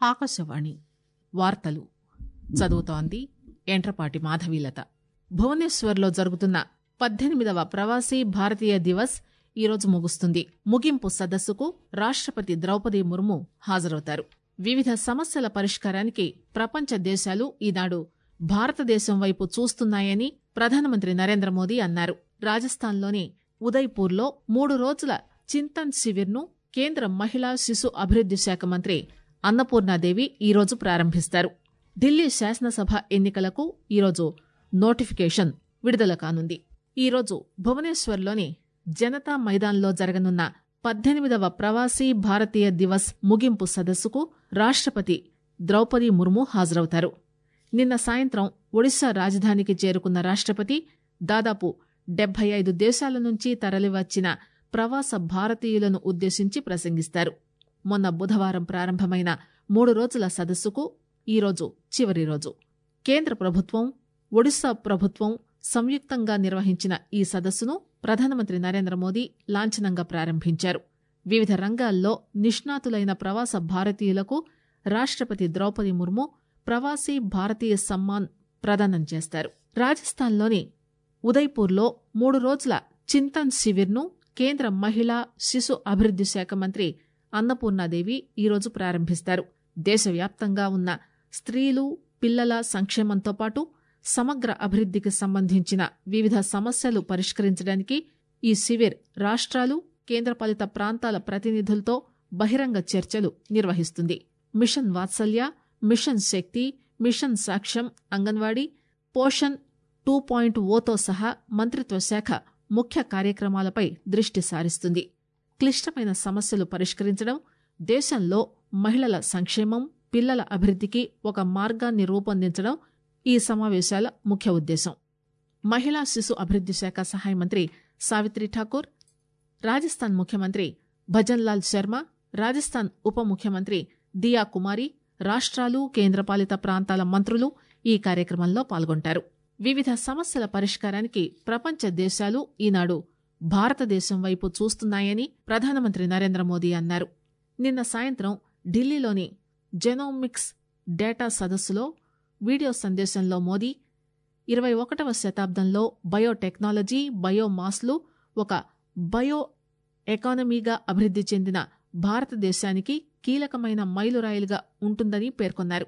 ఆకాశవాణి వార్తలు చదువుతోంది ఎంట్రపాటి మాధవీలత భువనేశ్వర్లో జరుగుతున్న పద్దెనిమిదవ ప్రవాసీ భారతీయ దివస్ ఈరోజు ముగుస్తుంది ముగింపు సదస్సుకు రాష్టపతి ద్రౌపది ముర్ము హాజరవుతారు వివిధ సమస్యల పరిష్కారానికి ప్రపంచ దేశాలు ఈనాడు భారతదేశం వైపు చూస్తున్నాయని ప్రధానమంత్రి నరేంద్ర మోదీ అన్నారు రాజస్థాన్లోని ఉదయ్పూర్లో మూడు రోజుల చింతన్ శివిర్ను కేంద్ర మహిళా శిశు అభివృద్ది శాఖ మంత్రి అన్నపూర్ణాదేవి ఈరోజు ప్రారంభిస్తారు ఢిల్లీ శాసనసభ ఎన్నికలకు ఈరోజు నోటిఫికేషన్ విడుదల కానుంది ఈరోజు భువనేశ్వర్లోని జనతా మైదాన్లో జరగనున్న పద్దెనిమిదవ ప్రవాసీ భారతీయ దివస్ ముగింపు సదస్సుకు రాష్టపతి ద్రౌపది ముర్ము హాజరవుతారు నిన్న సాయంత్రం ఒడిశా రాజధానికి చేరుకున్న రాష్టపతి దాదాపు డెబ్బై ఐదు దేశాల నుంచి తరలివచ్చిన ప్రవాస భారతీయులను ఉద్దేశించి ప్రసంగిస్తారు మొన్న బుధవారం ప్రారంభమైన మూడు రోజుల సదస్సుకు ఈరోజు చివరి రోజు కేంద్ర ప్రభుత్వం ఒడిశా ప్రభుత్వం సంయుక్తంగా నిర్వహించిన ఈ సదస్సును ప్రధానమంత్రి నరేంద్ర మోదీ లాంఛనంగా ప్రారంభించారు వివిధ రంగాల్లో నిష్ణాతులైన ప్రవాస భారతీయులకు రాష్టపతి ద్రౌపది ముర్ము ప్రవాసీ భారతీయ సమ్మాన్ ప్రదానం చేస్తారు రాజస్థాన్లోని ఉదయ్పూర్లో మూడు రోజుల చింతన్ శివిర్ను కేంద్ర మహిళా శిశు అభివృద్ది శాఖ మంత్రి అన్నపూర్ణాదేవి ఈరోజు ప్రారంభిస్తారు దేశవ్యాప్తంగా ఉన్న స్త్రీలు పిల్లల సంక్షేమంతో పాటు సమగ్ర అభివృద్దికి సంబంధించిన వివిధ సమస్యలు పరిష్కరించడానికి ఈ శివిర్ రాష్ట్రాలు కేంద్రపాలిత ప్రాంతాల ప్రతినిధులతో బహిరంగ చర్చలు నిర్వహిస్తుంది mission Vatsalya mission Shakti mission Saksham Anganwadi Poshan two point ఓతో సహా మంత్రిత్వ శాఖ ముఖ్య కార్యక్రమాలపై దృష్టి సారిస్తుంది క్లిష్టమైన సమస్యలు పరిష్కరించడం దేశంలో మహిళల సంక్షేమం పిల్లల అభివృద్దికి ఒక మార్గాన్ని రూపొందించడం ఈ సమావేశాల ముఖ్య ఉద్దేశం మహిళా శిశు అభివృద్ది శాఖ సహాయ మంత్రి సావిత్రి ఠాకూర్ రాజస్థాన్ ముఖ్యమంత్రి భజన్లాల్ శర్మ రాజస్థాన్ ఉప ముఖ్యమంత్రి దియా కుమారి రాష్ట్రాలు కేంద్రపాలిత ప్రాంతాల మంత్రులు ఈ కార్యక్రమంలో పాల్గొంటారు వివిధ సమస్యల పరిష్కారానికి ప్రపంచ దేశాలు ఈనాడు భారతదేశం వైపు చూస్తున్నాయని ప్రధానమంత్రి నరేంద్ర మోదీ అన్నారు నిన్న సాయంత్రం ఢిల్లీలోని జెనోమిక్స్ డేటా సదస్సులో వీడియో సందేశంలో మోదీ ఇరవై ఒకటవ శతాబ్దంలో బయోటెక్నాలజీ బయోమాస్లు ఒక బయో ఎకానమీగా అభివృద్ది చెందిన భారతదేశానికి కీలకమైన మైలురాయిలుగా ఉంటుందని పేర్కొన్నారు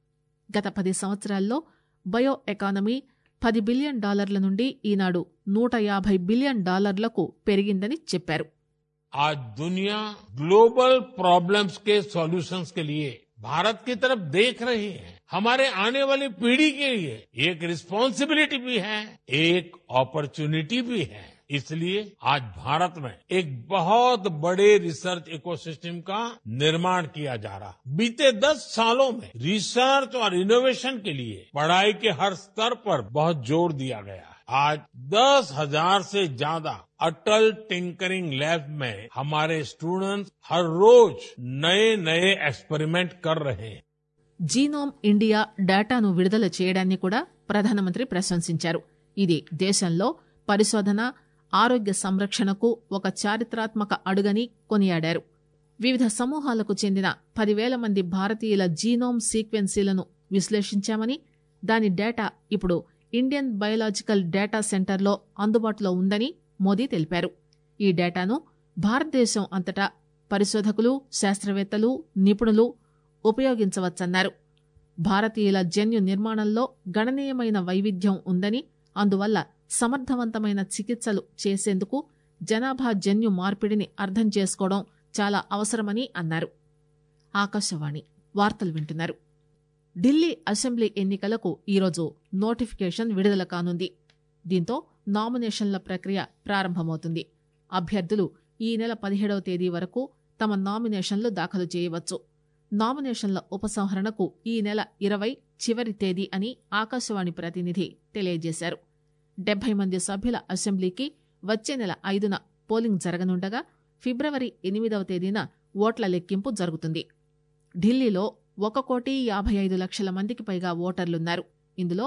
గత పది సంవత్సరాల్లో బయో ఎకానమీ పది బిలియన్ డాలర్ల నుండి ఈనాడు నూట యాభై బిలియన్ డాలర్లకు పెరిగిందని చెప్పారు आज दुनिया ग्लोबल प्रॉब्लम्स के सॉल्यूशंस के लिए भारत की तरफ देख रही है हमारे आने वाली पीढ़ी के लिए एक रिस्पॉन्सिबिलिटी भी है एक अपॉर्चुनिटी भी है इसलिए आज भारत में एक बहुत बड़े रिसर्च इकोसिस्टम का निर्माण किया जा रहा है बीते दस सालों में रिसर्च और इनोवेशन के लिए पढ़ाई के हर स्तर पर बहुत जोर दिया गया है आज दस हजार से ज्यादा अटल टिंकरिंग लैब में हमारे स्टूडेंट्स हर रोज नए नए एक्सपेरिमेंट कर रहे हैं జీనోమ్ ఇండియా డేటాను విడుదల చేయడాన్ని కూడా ప్రధానమంత్రి ప్రశంసించారు ఇది దేశంలో పరిశోధన ఆరోగ్య సంరక్షణకు ఒక చారిత్రాత్మక అడుగని కొనియాడారు వివిధ సమూహాలకు చెందిన పదివేల మంది భారతీయుల జీనోమ్ సీక్వెన్సీలను విశ్లేషించామని దాని డేటా ఇప్పుడు ఇండియన్ బయోలాజికల్ డేటా సెంటర్లో అందుబాటులో ఉందని మోదీ తెలిపారు ఈ డేటాను భారతదేశం అంతటా పరిశోధకులు శాస్త్రవేత్తలు నిపుణులు ఉపయోగించవచ్చన్నారు భారతీయుల జన్యు నిర్మాణంలో గణనీయమైన వైవిధ్యం ఉందని అందువల్ల సమర్థవంతమైన చికిత్సలు చేసేందుకు జనాభా జన్యు మార్పిడిని అర్థం చేసుకోవడం చాలా అవసరమని అన్నారు ఆకాశవాణి వార్తలు వింటున్నారు ఢిల్లీ అసెంబ్లీ ఎన్నికలకు ఈరోజు నోటిఫికేషన్ విడుదల కానుంది దీంతో నామినేషన్ల ప్రక్రియ ప్రారంభమవుతుంది అభ్యర్థులు ఈ నెల పదిహేడవ తేదీ వరకు తమ నామినేషన్లు దాఖలు చేయవచ్చు నామినేషన్ల ఉపసంహరణకు ఈ నెల ఇరవై చివరి తేదీ అని ఆకాశవాణి ప్రతినిధి తెలియజేశారు డెబ్బై మంది సభ్యుల అసెంబ్లీకి వచ్చే నెల ఐదున పోలింగ్ జరగనుండగా ఫిబ్రవరి ఎనిమిదవ తేదీన ఓట్ల లెక్కింపు జరుగుతుంది ఢిల్లీలో ఒక కోటి యాభై ఐదు లక్షల మందికి పైగా ఓటర్లున్నారు ఇందులో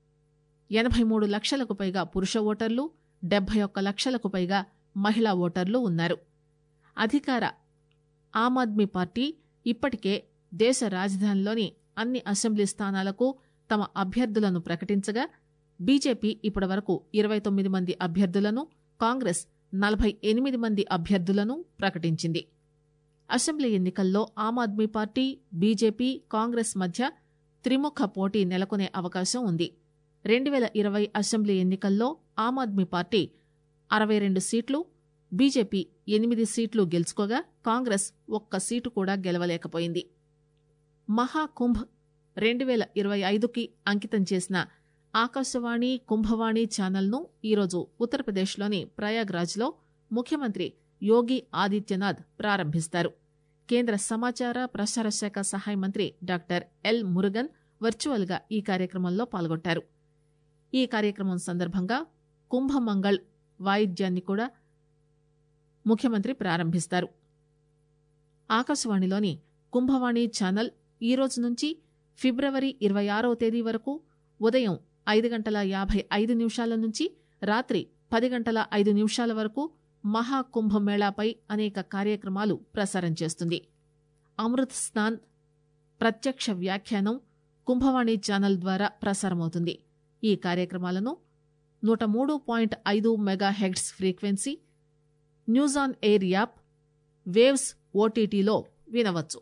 ఎనభై మూడు లక్షలకు పైగా పురుష ఓటర్లు డెబ్బై ఒక్క లక్షలకు పైగా మహిళా ఓటర్లు ఉన్నారు అధికార ఆమ్ ఆద్మీ పార్టీ ఇప్పటికే దేశ రాజధానిలోని అన్ని అసెంబ్లీ స్థానాలకు తమ అభ్యర్థులను ప్రకటించగా బీజేపీ ఇప్పటివరకు ఇరవై తొమ్మిది మంది అభ్యర్థులను కాంగ్రెస్ నలభై ఎనిమిది మంది అభ్యర్థులను ప్రకటించింది అసెంబ్లీ ఎన్నికల్లో Aam Aadmi Party BJP Congress మధ్య త్రిముఖ పోటీ నెలకొనే అవకాశం ఉంది రెండు వేల ఇరవై అసెంబ్లీ ఎన్నికల్లో ఆమ్ ఆద్మీ పార్టీ అరవై రెండు సీట్లు బీజేపీ ఎనిమిది సీట్లు గెలుచుకోగా కాంగ్రెస్ ఒక్క సీటు కూడా గెలవలేకపోయింది మహాకుంభ్ రెండు వేల ఇరవై ఐదుకి అంకితం చేసిన ఆకాశవాణి కుంభవాణి ఛానల్ను ఈరోజు ఉత్తరప్రదేశ్లోని ప్రయాగ్రాజ్లో ముఖ్యమంత్రి యోగి ఆదిత్యనాథ్ ప్రారంభిస్తారు కేంద్ర సమాచార ప్రసార శాఖ సహాయ మంత్రి డాక్టర్ ఎల్ మురుగన్ వర్చువల్ గా ఈ కార్యక్రమంలో పాల్గొంటారు ఈ కార్యక్రమం సందర్భంగా కుంభమంగళ్ వాయిద్యాన్ని కూడా ముఖ్యమంత్రి ప్రారంభిస్తారు ఆకాశవాణిలోని కుంభవాణి ఛానల్ ఈ రోజు నుంచి ఫిబ్రవరి ఇరవై ఆరవ తేదీ వరకు ఉదయం ఐదు గంటల యాభై ఐదు నిమిషాల నుంచి రాత్రి పది గంటల ఐదు నిమిషాల వరకు మహాకుంభమేళాపై అనేక కార్యక్రమాలు ప్రసారం చేస్తుంది అమృత్ స్నాన్ ప్రత్యక్ష వ్యాఖ్యానం కుంభవాణి ఛానల్ ద్వారా ప్రసారమవుతుంది ఈ కార్యక్రమాలను నూట మూడు పాయింట్ ఐదు mega hertz frequency news on air app waves ఓటీటీలో వినవచ్చు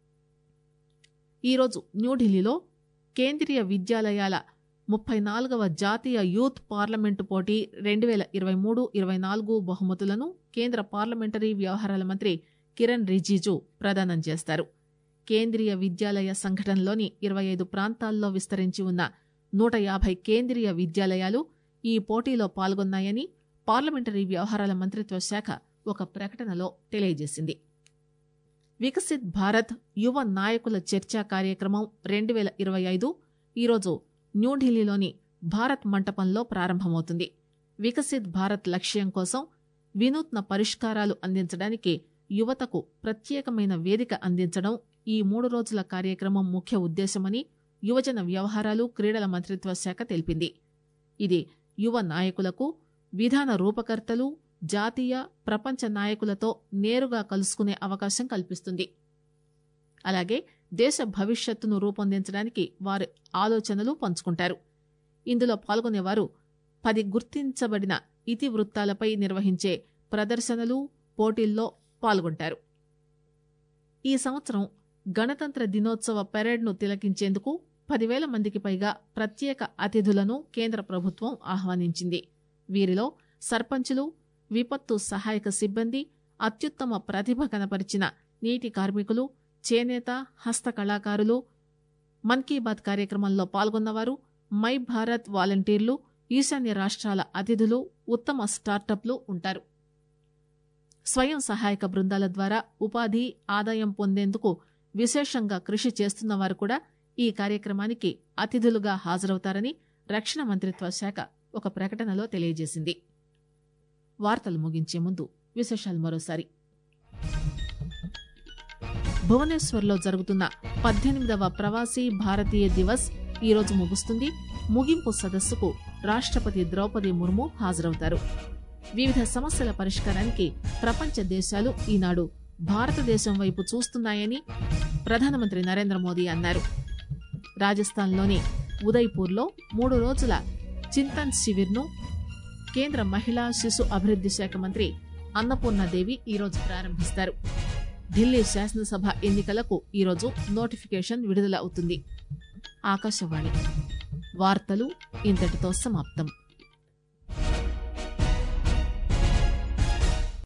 ఈరోజు న్యూఢిల్లీలో కేంద్రీయ విద్యాలయాల ముప్పై నాలుగవ జాతీయ యూత్ పార్లమెంటు పోటీ రెండు వేల ఇరవై మూడు ఇరవై నాలుగు బహుమతులను కేంద్ర పార్లమెంటరీ వ్యవహారాల మంత్రి కిరణ్ రిజిజు ప్రదానం చేస్తారు కేంద్రీయ విద్యాలయ సంఘటనలోని ఇరవై ఐదు ప్రాంతాల్లో విస్తరించి ఉన్న నూట యాభై కేంద్రీయ విద్యాలయాలు ఈ పోటీలో పాల్గొన్నాయని పార్లమెంటరీ వ్యవహారాల మంత్రిత్వ శాఖ ఒక ప్రకటనలో తెలియజేసింది వికసిత్ భారత్ యువ నాయకుల చర్చా కార్యక్రమం రెండు వేల ఇరవై ఐదు ఈరోజు న్యూఢిల్లీలోని భారత్ మంటపంలో ప్రారంభమవుతుంది వికసిత్ భారత్ లక్ష్యం కోసం వినూత్న పరిష్కారాలు అందించడానికి యువతకు ప్రత్యేకమైన వేదిక అందించడం ఈ మూడు రోజుల కార్యక్రమం ముఖ్య ఉద్దేశమని యువజన వ్యవహారాలు క్రీడల మంత్రిత్వ శాఖ తెలిపింది ఇది యువ నాయకులకు విధాన రూపకర్తలు జాతీయ ప్రపంచ నాయకులతో నేరుగా కలుసుకునే అవకాశం కల్పిస్తుంది అలాగే దేశ భవిష్యత్తును రూపొందించడానికి వారి ఆలోచనలు పంచుకుంటారు ఇందులో పాల్గొనేవారు పది గుర్తించబడిన ఇతివృత్తాలపై నిర్వహించే ప్రదర్శనలు పోటీల్లో పాల్గొంటారు ఈ సంవత్సరం గణతంత్ర దినోత్సవ పెరేడ్ను తిలకించేందుకు పదివేల మందికి పైగా ప్రత్యేక అతిథులను కేంద్ర ప్రభుత్వం ఆహ్వానించింది వీరిలో సర్పంచులు విపత్తు సహాయక సిబ్బంది అత్యుత్తమ ప్రతిభ కనపరిచిన నీటి కార్మికులు చేనేత హస్తకళాకారులు మన్ కీ బాత్ కార్యక్రమంలో పాల్గొన్నవారు మై భారత్ వాలంటీర్లు ఈశాన్య రాష్ట్రాల అతిథులు ఉత్తమ స్టార్టప్లు ఉంటారు స్వయం సహాయక బృందాల ద్వారా ఉపాధి ఆదాయం పొందేందుకు విశేషంగా కృషి చేస్తున్న వారు కూడా ఈ కార్యక్రమానికి అతిథులుగా హాజరవుతారని రక్షణ మంత్రిత్వ శాఖ ఒక ప్రకటనలో తెలియజేసింది వార్తలు ముగించే ముందు విశేషాలు మరోసారి భువనేశ్వర్లో జరుగుతున్న పద్దెనిమిదవ ప్రవాసీ భారతీయ దివస్ ఈరోజు ముగుస్తుంది ముగింపు సదస్సుకు రాష్ట్రపతి ద్రౌపది ముర్ము హాజరవుతారు వివిధ సమస్యల పరిష్కారానికి ప్రపంచ దేశాలు ఈనాడు భారతదేశం వైపు చూస్తున్నాయని ప్రధానమంత్రి నరేంద్ర మోదీ అన్నారు రాజస్థాన్లోని ఉదయ్పూర్లో మూడు రోజుల చింతన్ శివిర్ను కేంద్ర మహిళా శిశు అభివృద్ది శాఖ మంత్రి అన్నపూర్ణాదేవి ఈరోజు ప్రారంభిస్తారు ఢిల్లీ శాసనసభ ఎన్నికలకు ఈరోజు నోటిఫికేషన్ విడుదల అవుతుంది ఆకాశవాణి వార్తలు ఇంతటితో సమాప్తం